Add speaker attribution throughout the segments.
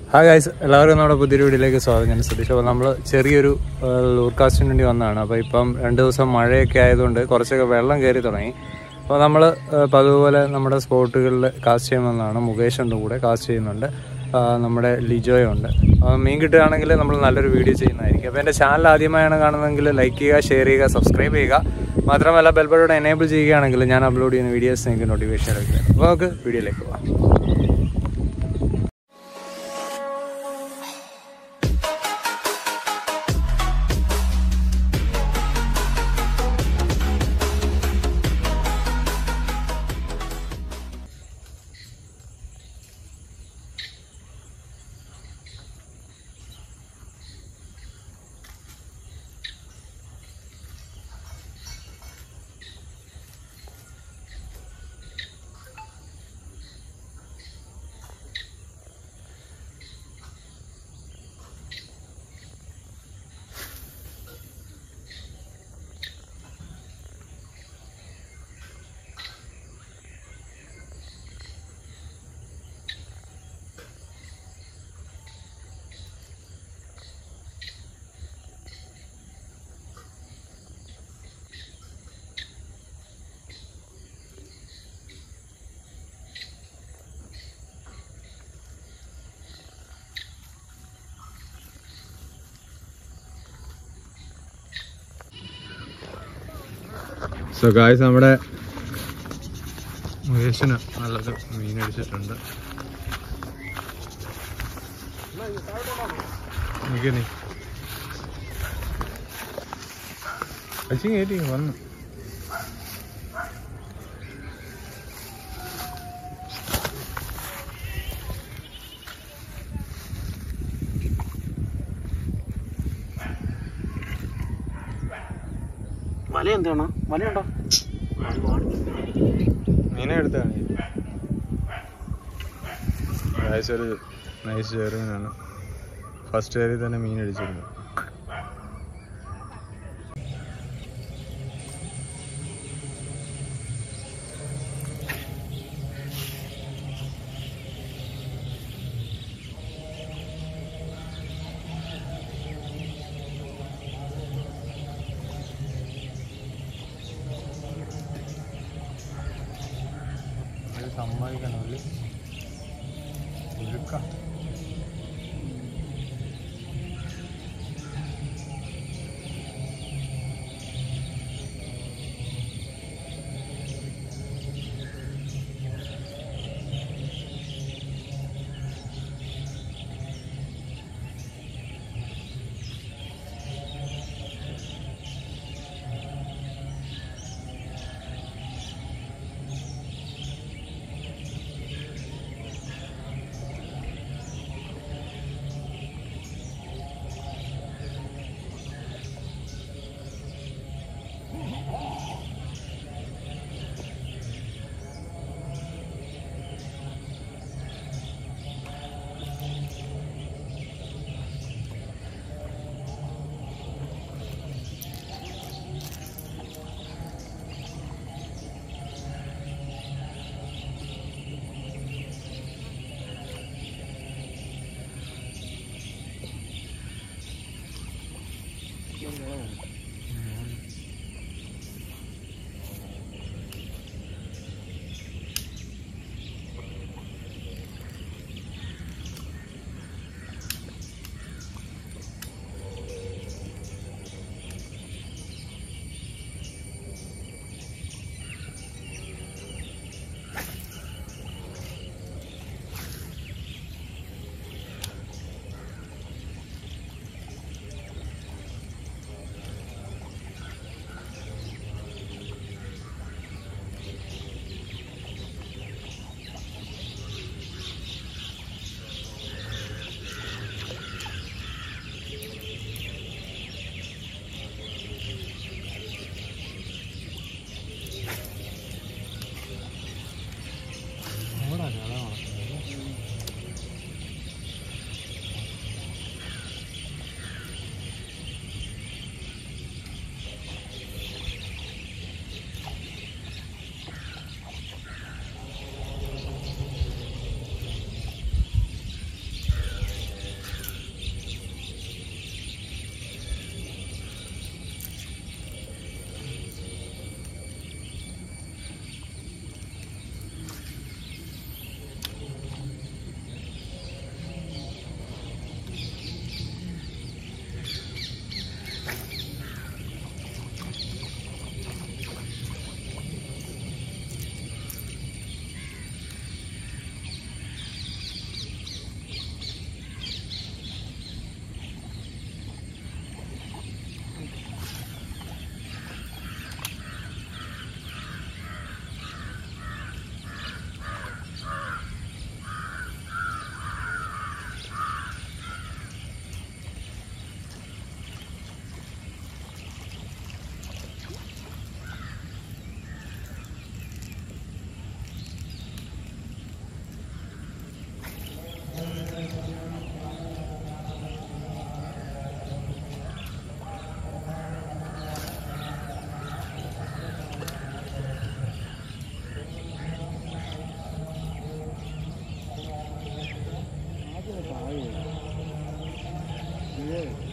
Speaker 1: Hi guys എല്ലാവർക്കും നമ്മുടെ പുതിയൊരു വീഡിയോയിലേക്ക് സ്വാഗതം ഞാൻ സതീഷ് അപ്പോൾ നമ്മൾ ചെറിയൊരു ലൂർകാസ്റ്റിന് വേണ്ടി വന്നതാണ് അപ്പോൾ ഇപ്പം രണ്ട് ദിവസം മഴയൊക്കെ ആയതുകൊണ്ട് കുറച്ചൊക്കെ വെള്ളം കയറി തുടങ്ങി അപ്പോൾ നമ്മൾ പതുപോലെ നമ്മുടെ സ്പോട്ടുകളിൽ കാസ്റ്റ് ചെയ്യുന്നതാണ് മുകേഷ് ഉണ്ട് കൂടെ കാസ്റ്റ് ചെയ്യുന്നുണ്ട് ആ, നമ്മുടെ ലിജോയുണ്ട് അപ്പോൾ മീൻ കിട്ടുകയാണെങ്കിൽ നമ്മൾ നല്ലൊരു വീഡിയോ ചെയ്യുന്നതായിരിക്കും അപ്പോൾ എൻ്റെ ചാനൽ ആദ്യമായാണ് കാണുന്നതെങ്കിൽ ലൈക്ക് ചെയ്യുക ഷെയർ ചെയ്യുക സബ്സ്ക്രൈബ് ചെയ്യുക മാത്രമല്ല ബെൽബട്ടോടെ എനേബിൾ ചെയ്യുകയാണെങ്കിൽ ഞാൻ അപ്ലോഡ് ചെയ്യുന്ന വീഡിയോസ് നിങ്ങൾക്ക് നോട്ടിഫിക്കേഷൻ എടുക്കുക അപ്പോൾ നമുക്ക് വീഡിയോയിലേക്ക് പോകാം
Speaker 2: സോ ഗായ്സ് നമ്മുടെ മുകേഷിന് നല്ലത് മീൻ അടിച്ചിട്ടുണ്ട് നിക്ക് നീ. അച്ഛൻ കയറ്റി വന്നു
Speaker 3: വല എന്താണ് വലയുണ്ടോ
Speaker 2: മീനെ എടുത്താണ് ഗായ്സ് ഒരു നൈസ് ചെറുമീനാണ് ഫസ്റ്റ് ഏരിയ തന്നെ മീൻ അടിച്ചിരുന്നു സമ്മതിക്കണമല്ലേ ഒഴുക്ക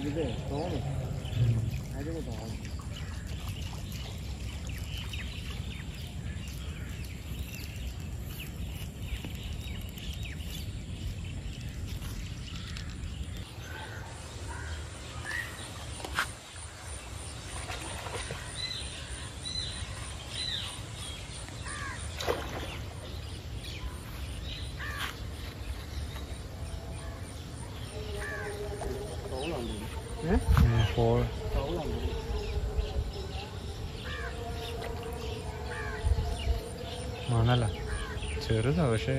Speaker 2: ഫോൾ മണല ചെറുതാ പക്ഷേ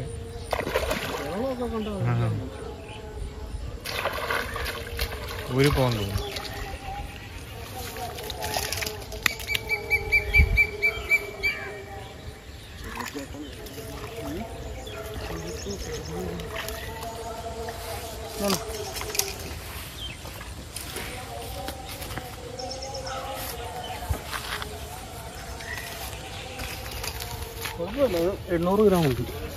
Speaker 2: ആ. ഊരി പോകാൻ തോന്നുന്നു
Speaker 3: കുഴപ്പമില്ല എണ്ണൂറ് ഗ്രാം ഉണ്ട്